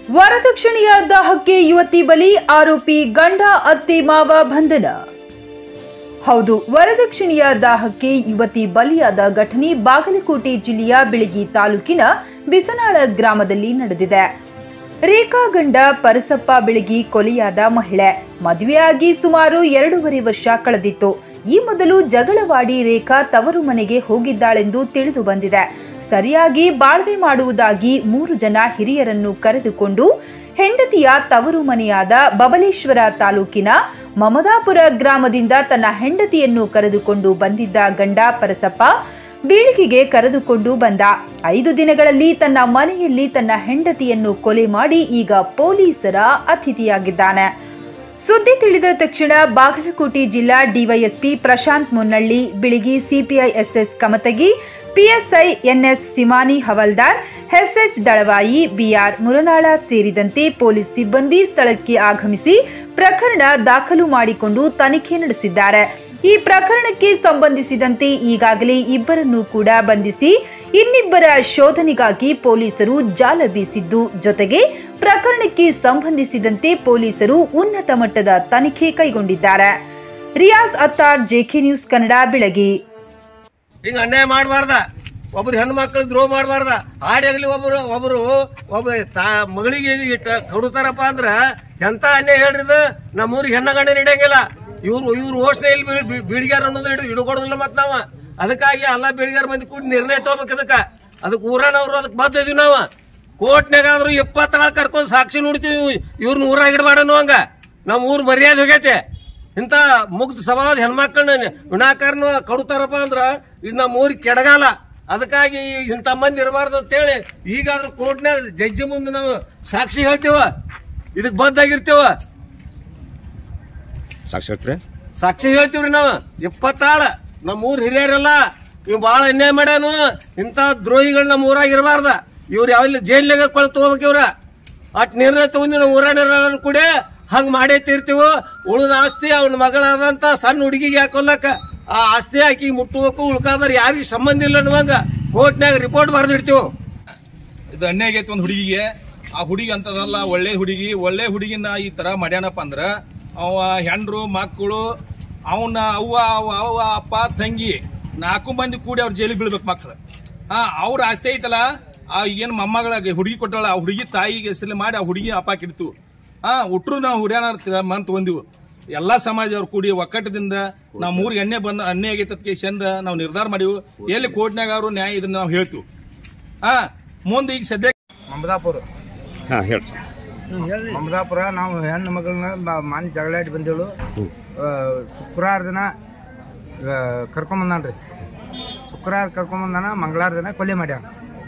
ವರದಕ್ಷಿಣೆಯ ದಾಹಕ್ಕೆ ಯುವತಿ ಬಲಿ ಆರೋಪಿ ಗಂಡ ಅತ್ತೆ ಮಾವ ಬಂಧನ ಹೌದು ವರದಕ್ಷಿಣೆಯ ದಾಹಕ್ಕೆ ಯುವತಿ ಬಲಿಯಾದ ಘಟನೆ ಬಾಗಲಕೋಟೆ ಜಿಲ್ಲೆಯ ಬಿಳಗಿ ತಾಲೂಕಿನ ಬಿಸನಾಳ ಗ್ರಾಮದಲ್ಲಿ ನಡೆದಿದೆ ರೇಖಾ ಗಂಡ ಪರಸಪ್ಪ ಬೆಳಗಿ ಕೊಲೆಯಾದ ಮಹಿಳೆ ಮದುವೆಯಾಗಿ ಸುಮಾರು ಎರಡೂವರೆ ವರ್ಷ ಕಳೆದಿತ್ತು ಈ ಮೊದಲು ಜಗಳವಾಡಿ ರೇಖಾ ತವರು ಮನೆಗೆ ಹೋಗಿದ್ದಾಳೆಂದು ತಿಳಿದು ಬಂದಿದೆ ಸರಿಯಾಗಿ ಬಾಳ್ವೆ ಮಾಡುವುದಾಗಿ ಮೂರು ಜನ ಹಿರಿಯರನ್ನು ಕರೆದುಕೊಂಡು ಹೆಂಡತಿಯ ತವರು ಮನೆಯಾದ ಬಬಲೇಶ್ವರ ತಾಲೂಕಿನ ಮಮದಾಪುರ ಗ್ರಾಮದಿಂದ ತನ್ನ ಹೆಂಡತಿಯನ್ನು ಕರೆದುಕೊಂಡು ಬಂದಿದ್ದ ಗಂಡ ಪರಸಪ್ಪ ಬೀಳಿಗೆಗೆ ಕರೆದುಕೊಂಡು ಬಂದ ಐದು ದಿನಗಳಲ್ಲಿ ತನ್ನ ಮನೆಯಲ್ಲಿ ತನ್ನ ಹೆಂಡತಿಯನ್ನು ಕೊಲೆ ಮಾಡಿ ಈಗ ಪೊಲೀಸರ ಅತಿಥಿಯಾಗಿದ್ದಾನೆ ಸುದ್ದಿ ತಿಳಿದ ತಕ್ಷಣ ಬಾಗಲಕೋಟೆ ಜಿಲ್ಲಾ DySP Prashant Munnalli Biligi CPI S S Kamatagi PSI N S Simani ಹವಲ್ದಾರ್ ಎಸ್ಎಚ್ ದಳವಾಯಿ ಬಿಆರ್ ಮುರನಾಳ ಸೇರಿದಂತೆ ಪೊಲೀಸ್ ಸಿಬ್ಬಂದಿ ಸ್ಥಳಕ್ಕೆ ಆಗಮಿಸಿ ಪ್ರಕರಣ ದಾಖಲು ಮಾಡಿಕೊಂಡು ತನಿಖೆ ನಡೆಸಿದ್ದಾರೆ ಈ ಪ್ರಕರಣಕ್ಕೆ ಸಂಬಂಧಿಸಿದಂತೆ ಈಗಾಗಲೇ ಇಬ್ಬರನ್ನು ಕೂಡ ಬಂಧಿಸಿ ಇನ್ನಿಬ್ಬರ ಶೋಧನೆಗಾಗಿ ಪೊಲೀಸರು ಜಾಲ ಬೀಸಿದ್ದು ಜೊತೆಗೆ ಪ್ರಕರಣಕ್ಕೆ ಸಂಬಂಧಿಸಿದಂತೆ ಪೊಲೀಸರು ಉನ್ನತ ಮಟ್ಟದ ತನಿಖೆ ಕೈಗೊಂಡಿದ್ದಾರೆ ರಿಯಾಜ್ ಅತ್ತಾರ್ ಜೆಕೆ ನ್ಯೂಸ್ ಕನ್ನಡ ಬೆಳಗಿ ಹಿಂಗ ಅನ್ಯಾಯ ಮಾಡಬಾರ್ದ ಒಬ್ರು ಹೆಣ್ಣು ಮಕ್ಕಳು ದ್ರೋಹ ಮಾಡಬಾರ್ದ ಆಡಿಯಾಗ್ಲಿ ಒಬ್ರು ಒಬ್ರು ಒಬ್ಬ ತಾ ಮಗಳಿಗೆ ಇಟ್ಟ ಕೊಡುತ್ತಾರಪ್ಪ ಅಂದ್ರ ಎಂತ ಅನ್ಯಾಯ ಹೇಳ್ರಿ ಇದು ನಮ್ಮೂರಿಗೆ ಹೆಣ್ಣ ಗಂಡ ನಡೆಯಂಗಿಲ್ಲ ಇವ್ರು ಇವ್ರು ಓಷ್ಣ ಇಲ್ಲಿ ಬೀಡಿಗಾರ ಅನ್ನೋದು ಹಿಡಿದು ಹಿಡ್ಕೊಡೋದಿಲ್ಲ ಮತ್ ನಾವ ಅದಕ್ಕಾಗಿ ಎಲ್ಲಾ ಬೀಡಿಗಾರ ಮಂದಿ ಕೂಡಿ ನಿರ್ಣಯ ತಗೋಬೇಕು ಅದಕ್ಕ ಅದಕ್ಕೆ ಊರನವ್ರು ಅದಕ್ಕೆ ಬದ್ಧ ಇದೀವಿ ನಾವ ಕೋರ್ಟ್ನಾಗ ಆದ್ರೂ ಇಪ್ಪತ್ತಾಳ ಕರ್ಕೊಂಡ್ ಸಾಕ್ಷಿ ನೋಡ್ತೀವಿ ಇವ್ರನ್ನ ಊರಾಗ ಇಡಬಾಡನು ಹಂಗ ನಮ್ಮ ಊರ್ ಮರ್ಯಾದೆ ಹೋಗೈತೆ ಇಂತ ಮುಗ್ಧ ಸಮಾಜ ಹೆಣ್ಮಕ್ಳನ್ನ ವಿನಾಕಾರನ ಕಡುತ್ತಾರಪ್ಪ ಅಂದ್ರ ಇದು ನಮ್ಮ ಊರಿಗೆ ಕೆಡಗಾಲ ಅದಕ್ಕಾಗಿ ಇಂಥ ಮಂದಿ ಇರಬಾರ್ದು ಅಂತೇಳಿ ಈಗಾದ್ರೂ ಕೋರ್ಟ್ನಾಗ ಜಡ್ಜಿ ಮುಂದೆ ನಾವು ಸಾಕ್ಷಿ ಹೇಳ್ತೇವ ಇದಕ್ ಬದ್ದಾಗಿರ್ತೇವ ಸಾಕ್ಷಿ ಹೇಳ್ತೀರಿ ಸಾಕ್ಷಿ ಹೇಳ್ತೀವ್ರಿ ನಾವು ಇಪ್ಪತ್ತಾಳ ನಮ್ಮ ಊರ್ ಹಿರಿಯರೆಲ್ಲ ಇವ್ ಬಾಳ ಅನ್ಯಾಯ ಮಾಡ್ಯಾನು ಇಂಥ ದ್ರೋಹಿಗಳು ನಮ್ಮ ಊರಾಗ ಇರಬಾರ್ದ ಇವ್ರು ಯಾವಲ್ಲಿ ಜೈಲ್ನಾಗ ಕೊಳ ತಗೋಬೇಕು ಇವ್ರ ಅಟ್ ನಿರ್ಣಯ ತಗೊಂಡು ನಾವು ಊರಾಣ ಕೂಡ ಹಂಗ್ ಮಾಡೇ ತೀರ್ತೀವಿ ಉಳಿದ ಆಸ್ತಿ ಅವನ ಮಗಳಾದಂತ ಸಣ್ಣ ಹುಡುಗಿಗೆ ಹಾಕೊಲ್ಲಕ ಆ ಆಸ್ತಿ ಹಾಕಿ ಮುಟ್ಟಬೇಕು ಉಳ್ಕಾದ್ರ ಯಾರಿಗೂ ಸಂಬಂಧ ಇಲ್ಲ ಅನ್ನುವಂಗ ಕೋರ್ಟ್ನಾಗ ರಿಪೋರ್ಟ್ ಬರ್ದಿಡ್ತೀವಿ ಇದು ಅನ್ಯಾಯ ಆಗೈತಿ ಒಂದು ಹುಡುಗಿಗೆ ಆ ಹುಡುಗಿ ಅಂತದಲ್ಲ ಒಳ್ಳೆ ಹುಡುಗಿ ಒಳ್ಳೆ ಹುಡುಗಿನ ಈ ತರ ಮಾಡ್ಯಾನಪ್ಪ ಅಂದ್ರ ಅವ ಹೆಂಡ್ರು ಮಕ್ಕಳು ಅವನ ಅವ್ವ ಅವ್ವ ಅವ್ವ ಅಪ್ಪ ತಂಗಿ ನಾಲ್ಕು ಮಂದಿ ಕೂಡಿ ಅವ್ರ ಜೈಲಿಗೆ ಬೀಳ್ಬೇಕು ಮಕ್ಳು ಹಾ ಅವ್ರ ಆಸ್ತಿ ಐತಲ್ಲ ಆ ಏನ್ ಮೊಮ್ಮಗಳ ಹುಡುಗಿ ಕೊಟ್ಟಳ ಆ ಹುಡುಗಿ ತಾಯಿಗೆ ಹೆಸರು ಮಾಡಿ ಆ ಹುಡುಗಿ ಅಪ್ಪ ಕಿಡ್ತು ಹಾ ಉಟ್ರು ನಾವು ಹುಡ್ಯಾಣ ಮನ್ ತಗೊಂದಿವು ಎಲ್ಲಾ ಸಮಾಜ ಅವ್ರು ಕೂಡಿ ಒಕ್ಕಟ್ಟದಿಂದ ನಾವು ಮೂರಿಗೆ ಎಣ್ಣೆ ಬಂದ ಅನ್ಯಾಯ ಆಗೈತೆ ಚಂದ ನಾವು ನಿರ್ಧಾರ ಮಾಡಿವು ಎಲ್ಲಿ ಕೋರ್ಟ್ನಾಗ ಅವರು ನ್ಯಾಯ ಇದನ್ನ ನಾವು ಹೇಳ್ತೀವಿ ಹಾ ಮುಂದೆ ಈಗ ಸದ್ಯ ಮಮದಾಪುರ ಹಾಂ ಹೇಳಿ ಸರ್ ಮಮದಾಪುರ ನಾವು ಹೆಣ್ಣು ಮಗಳನ್ನ ಮಾನಿ ಜಗಳಾಡಿ ಬಂದೇಳು ಆ, ಶುಕ್ರವಾರ ದಿನ ಕರ್ಕೊಂಬಂದಾನ್ರಿ ಶುಕ್ರವಾರ ಕರ್ಕೊಂಬಂದಾನ ಮಂಗಳವಾರ ದಿನ ಕೊಲೆ ಮಾಡ್ಯಾನ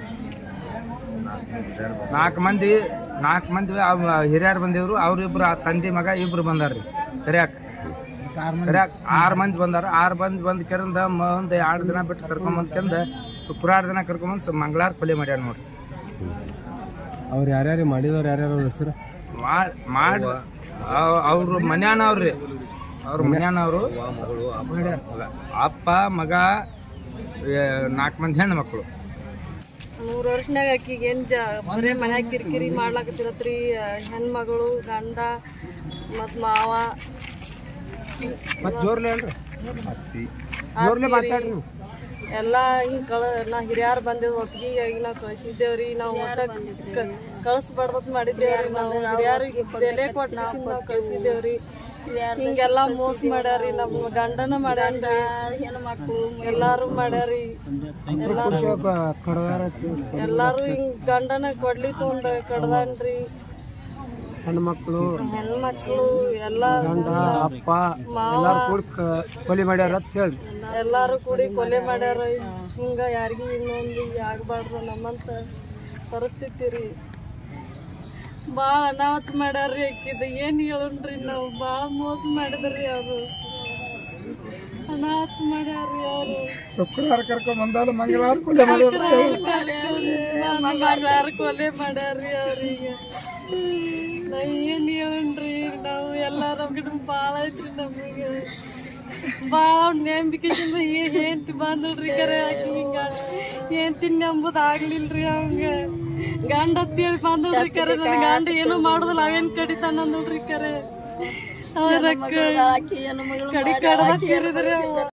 ನಾಲ್ಕು ಮಂದಿ ನಾಲ್ಕು ಮಂದಿ ಅವ್ ಹಿರಿಯರು ಬಂದಿವ್ರು ಅವ್ರಿಬ್ರು ಆ ತಂದೆ ಮಗ ಇಬ್ರು ಬಂದಾರ್ರಿ ಕರ್ಯಾಕ ಕರ್ಯಾಕ ಆರು ಮಂದಿ ಬಂದಾರ ಆರು ಮಂದಿ ಬಂದ್ ಕೆರಂದ ಒಂದು ಎರಡು ದಿನ ಬಿಟ್ಟು ಕರ್ಕೊಂಬಂದ್ ಕೆಂದ ಶುಕ್ರವಾರ ದಿನ ಕರ್ಕೊಂಬಂದ್ ಮಂಗಳವಾರ ಕೊಲೆ ಮಾಡ್ಯಾರ ನೋಡ್ರಿ ಅವ್ರು ಯಾರ್ಯಾರು ಮಾಡಿದವ್ರು ಯಾರ್ಯಾರು ಹೆಸರು ಮಾಡ್ ಮಾಡ್ ಅವ್- ಅವ್ರ ಮನ್ಯಾನವ್ರಿ ಅವ್ರ ಮನ್ಯಾನವ್ರು ಅಪ್ಪ ಮಗ ನಾಲ್ಕು ಮಂದಿ ಹೆಣ್ಣು ಮಕ್ಕಳು ಮೂರ್ ವರ್ಷನಾಗ ಆಕಿಗೆ ಏನ್ ಜ ಬರೇ ಮನ್ಯಾಗ ಕಿರಿಕಿರಿ ಮಾಡ್ಲಾಕತ್ತಿರತ್ರಿ ಹೆಣ್ಮಗಳು ಗಂಡ ಮತ್ ಮಾವ ಮತ್ ಜೋರ್ಲೆ ಅಲ್ರಿ ಜೋರ್ಲೆ ಮಾತಾಡ್ರಿ ಎಲ್ಲಾ ಹಿಂಗ್ ಕಳ ನಾ ಹಿರಿಯಾರ್ ಬಂದಿದ್ ಒಪ್ಪಿಗೆ ಈಗ ನಾವ್ ಕಳ್ಸಿದ್ದೇವ್ರಿ ನಾವ್ ಒಟ್ಟ ಕ- ಕಳ್ಸ್ಬಾರ್ದತ್ ಮಾಡಿದ್ದೇವ್ರಿ ನಾವು ಹಿರಿಯಾರಿಗೆ ಬೆಲೆ ಕೊಟ್ಟು ನಾವ್ ಕಳ್ಸಿದ್ದೇವ್ರಿ ಹಿಂಗೆಲ್ಲಾ ಮೋಸ ಮಾಡ್ಯಾರಿ ನಮ್ ಗಂಡನ ಮಾಡ್ಯಾನ್ರಿ ಎಲ್ಲಾರು ಮಾಡ್ಯಾರಿ ಎಲ್ಲಾರು ಎಲ್ಲಾರು ಹಿಂಗ್ ಗಂಡನ ಕೊಡ್ಲಿ ತೊಂದ ಕಡ್ದಾನ್ರಿ ಹೆಣ್ಮಕ್ಳು ಹೆಣ್ಮಕ್ಳು ಎಲ್ಲಾ ಅಪ್ಪ ಮಾವ ಕೂಡಿ ಕೊಲೆ ಮಾಡ್ಯಾರ ಅಂತ ಹೇಳ್ರಿ ಎಲ್ಲಾರು ಕೂಡಿ ಕೊಲೆ ಮಾಡ್ಯಾರ ಹಿಂಗ ಯಾರಿಗೂ ಇನ್ನೊಂದು ಆಗ್ಬಾರ್ದು ನಮ್ಮಂತ ಪರಿಸ್ಥಿತಿ ರೀ ಭಾಳ ಅನಾಹುತ ಮಾಡ್ಯಾರ್ರಿ ಆಕಿದ ಏನ್ ಹೇಳನ್ರಿ ನಾವು ಭಾಳ ಮೋಸ ಮಾಡಿದ್ರಿ ಅವರು ಅನಾಹುತ ಮಾಡ್ಯಾರ್ರಿ ಅವರು ಶುಕ್ರವಾರ ಕರ್ಕೊಂಡ್ ಬಂದಾರ ಮಂಗಳವಾರ ಕೊಲೆ ಮಂಗಳವಾರ ಕೊಲೆ ಮಾಡ್ಯಾರ್ರಿ ಅವ್ರಿಗೆ ನಾವ್ ಏನ್ ಹೇಳನ್ರಿ ನಾವು ಎಲ್ಲ ನಮ್ಗೆ ಭಾಳ ಐತ್ರಿ ನಮಗೆ ಭಾಳ ನಂಬಿಕೆದಿಂದ ಏನ್ ಹೆಂಡ್ತಿ ಬಂದಳ್ರಿ ಕರೆ ಆಕಿ ಹಿಂಗ ಹೆಂಡ್ತಿ ನಂಬುದ್ ಆಗ್ಲಿಲ್ರಿ ಅವಂಗ ಗಂಡ ಹತ್ತಿ ಬಂದಲ್ರಿ ಕರೆ ನನ್ ಗಂಡ ಏನು ಮಾಡುದಿಲ್ಲ ಅವೇನ್ ಕಡಿತಾನ ನೋಡ್ರಿ ಕರೆ ಅವ್ರ ಕಡಿ ಕಡದ